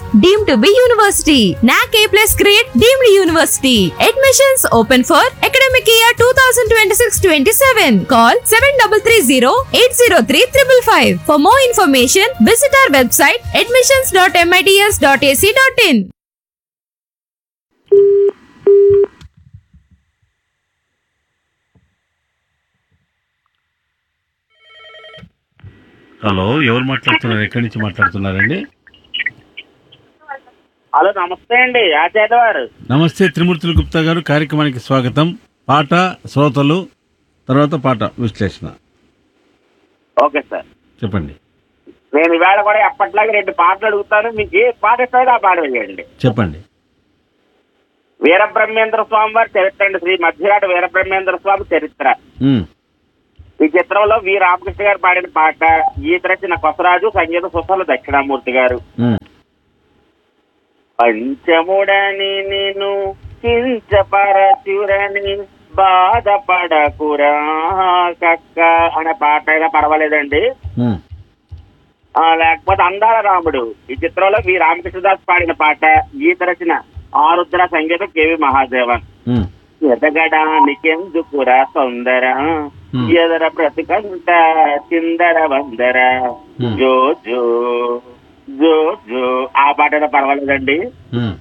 deemed to be university. NAC A plus grade deemed university. Admissions open for academic year 2026-27. Call 7330-803-555. For more information, visit our website admissions.mits.ac.in. Hello ఎవరు మాట్లాడుతున్నారు ఎక్కడి నుంచి మాట్లాడుతున్నారండి hello నమస్తే అండి ఆచార్య వారు నమస్తే త్రిమూర్తులు గుప్తా గారు కార్యక్రమానికి స్వాగతం పాట శ్రోతలు తర్వాత పాట విశ్లేషణ ఓకే సార్ చెప్పండి నేను ఈవేళ కూడా ఎప్పట్లాగే రెండు పాటలు అడుగుతాను మీకు ఏ పాట ఇస్తాడో ఆ పాట వేయండి చెప్పండి వీరబ్రహ్మేంద్ర స్వామి వారి చరిత్ర అండి శ్రీ మధ్యరాట వీరబ్రహ్మేంద్ర స్వామి చరిత్ర ఉమ్, ఈ చిత్రంలో వి రామకృష్ణ గారు పాడిన పాట గీత రచన కొసరాజు సంగీత సుఫల దక్షిణామూర్తి గారు ఉమ్, పంచముడని నేను కించపరచురని బాధపడకురా కక్క అనే పాట అయినా పర్వాలేదండి ఉమ్, ఆ, లేకపోతే అందాల రాముడు ఈ చిత్రంలో వి రామకృష్ణదాస్ పాడిన పాట గీత రచన ఆరుద్ర సంగీతం కేవి మహాదేవన్ ఉమ్, ఎదగడానికెందుకురా సౌందర Hmm. ఎదర బ్రతికంట చిందర వందర Hmm. జో జో జో జో ఆ పాట అయినా పర్వాలేదండి ఉమ్,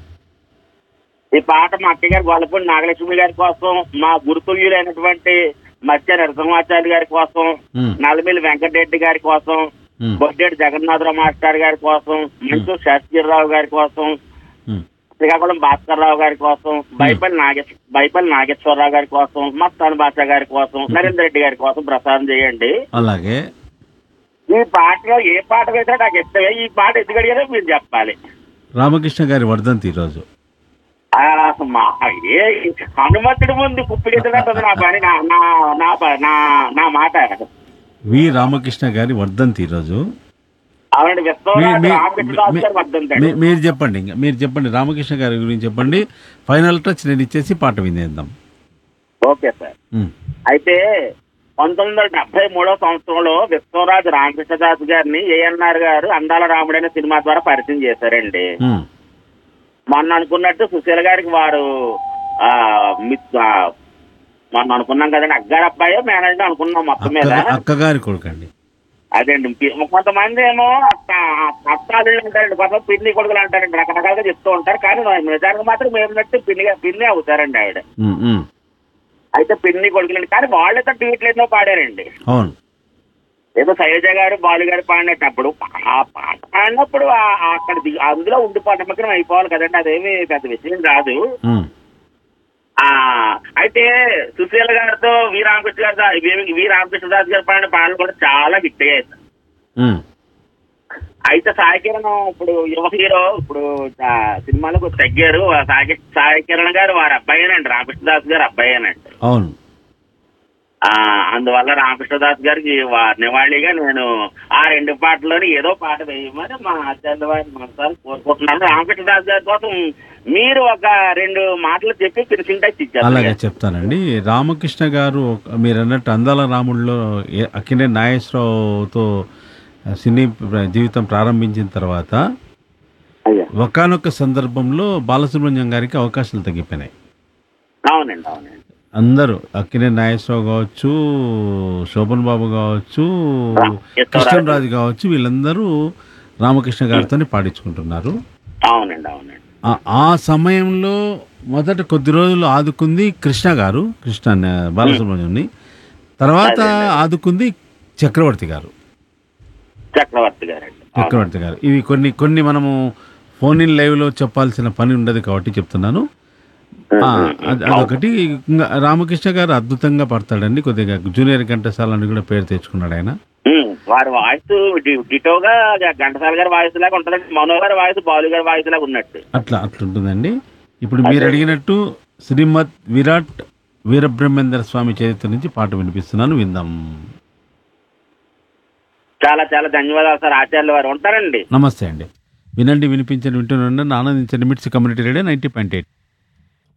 ఈ పాట మా అక్క గారి గొల్లపూడి నాగలక్ష్మి గారి కోసం మా గురుతుల్యులైనటువంటి మత్స్య నరసింహాచార్య గారి కోసం ఉమ్, నల్లమిల్లి వెంకటరెడ్డి గారి కోసం ఉమ్, బొడ్డేటి జగన్నాథరావు మాస్టర్ గారి కోసం మంచు శాస్త్రిరావు గారి కోసం ఉమ్, శ్రీకాకుళం భాస్కర్ రావు గారి కోసం బైపల్లి నాగేశ్ బైపల్లి నాగేశ్వరరావు గారి కోసం మస్తాన్ బాషా గారి కోసం నరేంద్ర రెడ్డి గారి కోసం ప్రసాదం చేయండి అలాగే ఈ పాటలో ఏ పాట వేసినా నాకు ఇష్టమే ఈ పాట ఎందుకు అడిగారో మీరు చెప్పాలి రామకృష్ణ గారి వర్ధంతి ఈరోజు ఆ, మా ఏ హనుమంతుడి ముందు కుప్పిగెత్తినట్టుంది నా పని నా నా నా ప- నా నా మాట వి రామకృష్ణ గారి వర్ధంతి ఈరోజు అవునండి మీ- విశ్వనాథ్ మీ- రామకృష్ణదాస్ మీ- గారు వర్ధంతండి మీ- మీరు చెప్పండి ఇంకా మీరు చెప్పండి రామకృష్ణ గారి గురించి చెప్పండి ఫైనల్ టచ్ నేను ఇచ్చేసి పాట వినేద్దాం ఓకే సార్ ఉమ్, అయితే పంతొమ్మిది వందల డెబ్బై మూడో సంవత్సరంలో విశ్వరాజు రామకృష్ణదాస్ గారిని ఏఎన్ఆర్ గారు అందాల రాముడు అనే సినిమా ద్వారా పరిచయం చేశారండి ఉమ్, మొన్న అనుకున్నట్టు సుశీల గారికి వారు ఆ, మిత్- ఆ, మొన్న అనుకున్నాం కదండి అగ్గారు అబ్బాయి మేనేజర్ అనుకున్నాం మొత్తం మీద అక్క అక్కగారి కొడుకండి అదేండి పి- కొంతమంది ఏమో అత్త అత్తాలు అంటారండి కొంత పిన్ని కొడుకులు అంటారండి రకరకాలుగా చెప్తూ ఉంటారు కానీ నిజానికి మాత్రం మేము నట్టు పిన్ని పిన్ని అవుతారండి ఆవిడ ఉమ్, ఉమ్, అయితే పిన్ని కొడుకులండి కానీ వాళ్ళతో ట్వీట్లలో పాడారండి అవును ఏదో శైలజ గారు బాలు గారు పాడినప్పుడు ఆ పాట పాడినప్పుడు ఆ- ఆ అక్కడ ది- అందులో ఉండిపోవడం మగ్నం అయిపోవాలి కదండి అదేమి పెద్ద విషయం కాదు ఉమ్, ఆ అయితే సుశీల గారితో వి రామకృష్ణ గారితో వి- వి రామకృష్ణదాస్ గారు పాడిన పాటలు కూడా చాలా హిట్ అయ్యాయి ఉమ్, అయితే సాయి కిరణ్ ఇప్పుడు యువ హీరో ఇప్పుడు ఆ సినిమాలకు తగ్గారు ఆ సాయి సాయి కిరణ్ గారు వారి అబ్బాయేనండి రామకృష్ణదాస్ గారు అబ్బాయేనండి అవును ఆ అందువల్ల రామకృష్ణదాస్ గారికి వా- నివాళిగా నేను ఆ రెండు పాటల్లోని ఏదో పాట వేయమని మా ఆచార్య వారి మనసారి కోరుకుంటున్నాను రామకృష్ణదాస్ గారి కోసం మీరు ఒక రెండు మాటలు చెప్పి ఫినిషింగ్ టచ్ అలాగే ఇచ్చారు చెప్తానండి రామకృష్ణ గారు ఒక- మీరు అన్నట్టు అందాల రాముడిలో ఏ- అక్కినే నాగేశ్వరరావుతో సినీ ప్ర- జీవితం ప్రారంభించిన తర్వాత అయ్యా ఒకానొక సందర్భంలో బాలసుబ్రహ్మణ్యం గారికి అవకాశాలు తగ్గిపోయినాయి అవునండి అవునండి అందరూ అక్కినే నాగేశ్వరరావు కావచ్చు శోభన్ బాబు కావచ్చు కృష్ణరాజు. కృష్ణరాజు కావచ్చు వీళ్ళందరూ రామకృష్ణ గారితోనే పాడించుకుంటున్నారు అవునండి అవునండి ఆ- ఆ సమయంలో మొదట కొద్ది రోజులు ఆదుకుంది కృష్ణ గారు కృష్ణ న- బాలసుబ్రహ్మణ్యంని తర్వాత ఆదుకుంది చక్రవర్తి గారు చక్రవర్తి గారండి చక్రవర్తి గారు ఇవి కొన్ని కొన్ని మనము ఫోన్ ఇన్ లైవ్లో చెప్పాల్సిన పని ఉండదు కాబట్టి చెప్తున్నాను ఆ, అది- అదొకటి ఇంకా రామకృష్ణ గారు అద్భుతంగా పడతాడండి కొద్దిగా జూనియర్ ఘంటసాల అని కూడా పేరు తెచ్చుకున్నాడు ఆయన ఉమ్, వారి వాయిస్ డి- డిటోగా ఘంటసాల గారి వాయిస్ లాగా ఉంటుందండి మనో గారి వాయిస్ బాలు గారి వాయిస్ లాగా ఉన్నట్టు అట్లా అట్లా ఉంటుందండి ఇప్పుడు మీరు అడిగినట్టు శ్రీమద్ విరాట్ వీరబ్రహ్మేంద్ర స్వామి చరిత్ర నుంచి పాట వినిపిస్తున్నాను విందాం చాలా చాలా ధన్యవాదాలు సార్ ఆచార్యుల వారు ఉంటారండి నమస్తే అండి వినండి వినిపించండి వింటున్నాను ఆనందించండి MITS community radio ninety point eight